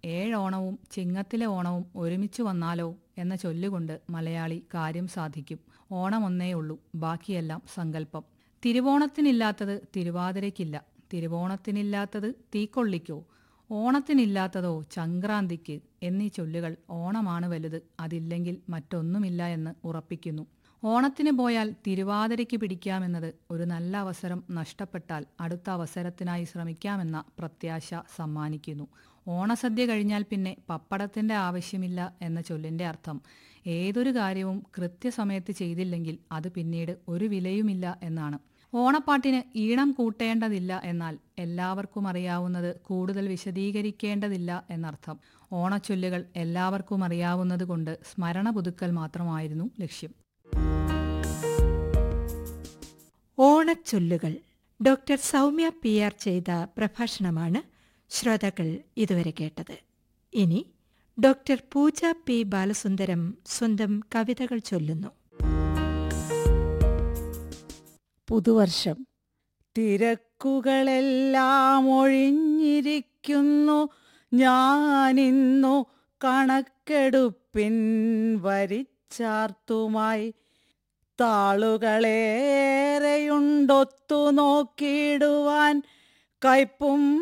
ഏഴോണവും ചിങ്ങത്തിലെ ഓണവും ഒരുമിച്ചു വന്നാലോ എന്ന ചൊല്ലുകൊണ്ട് മലയാളി കാര്യം സാധിക്കും ഓണം ഒന്നേയുള്ളൂ ബാക്കിയെല്ലാം സങ്കല്പം തിരുവോണത്തിനില്ലാത്തത് തിരുവാതിരയ്ക്കില്ല തിരുവോണത്തിനില്ലാത്തത് തീക്കൊള്ളിക്കോ ഓണത്തിനില്ലാത്തതോ സംക്രാന്തിക്ക് എന്നീ ചൊല്ലുകൾ ഓണമാണ് വലുത് അതില്ലെങ്കിൽ മറ്റൊന്നുമില്ല എന്ന് ഉറപ്പിക്കുന്നു ഓണത്തിന് പോയാൽ തിരുവാതിരയ്ക്ക് പിടിക്കാമെന്നത് ഒരു നല്ല അവസരം നഷ്ടപ്പെട്ടാൽ അടുത്ത അവസരത്തിനായി ശ്രമിക്കാമെന്ന പ്രത്യാശ സമ്മാനിക്കുന്നു ഓണസദ്യ കഴിഞ്ഞാൽ പിന്നെ പപ്പടത്തിന്റെ ആവശ്യമില്ല എന്ന ചൊല്ലിന്റെ അർത്ഥം ഏതൊരു കാര്യവും കൃത്യസമയത്ത് ചെയ്തില്ലെങ്കിൽ അത് പിന്നീട് ഒരു വിലയുമില്ല എന്നാണ് ഓണപ്പാട്ടിന് ഈണം കൂട്ടേണ്ടതില്ല എന്നാൽ എല്ലാവർക്കും അറിയാവുന്നത് കൂടുതൽ വിശദീകരിക്കേണ്ടതില്ല എന്നർത്ഥം ഓണച്ചൊല്ലുകൾ എല്ലാവർക്കും അറിയാവുന്നത് കൊണ്ട് സ്മരണ പുതുക്കൽ മാത്രമായിരുന്നു ലക്ഷ്യം ഓണച്ചൊല്ലുകൾ ഡോക്ടർ സൗമ്യ പി ആർ ചെയ്ത പ്രഭാഷണമാണ് ശ്രോതാക്കൾ ഇതുവരെ കേട്ടത് ഇനി ഡോക്ടർ പൂജ പി ബാലസുന്ദരം സ്വന്തം കവിതകൾ ചൊല്ലുന്നു പുതുവർഷം തിരക്കുകളെല്ലാം ഒഴിഞ്ഞിരിക്കുന്നു ഞാനിന്നു കണക്കെടുപ്പിൻ വരിച്ചാർത്തുമായി താളുകളേറെയുണ്ടൊത്തു നോക്കിയിടുവാൻ കയ്പും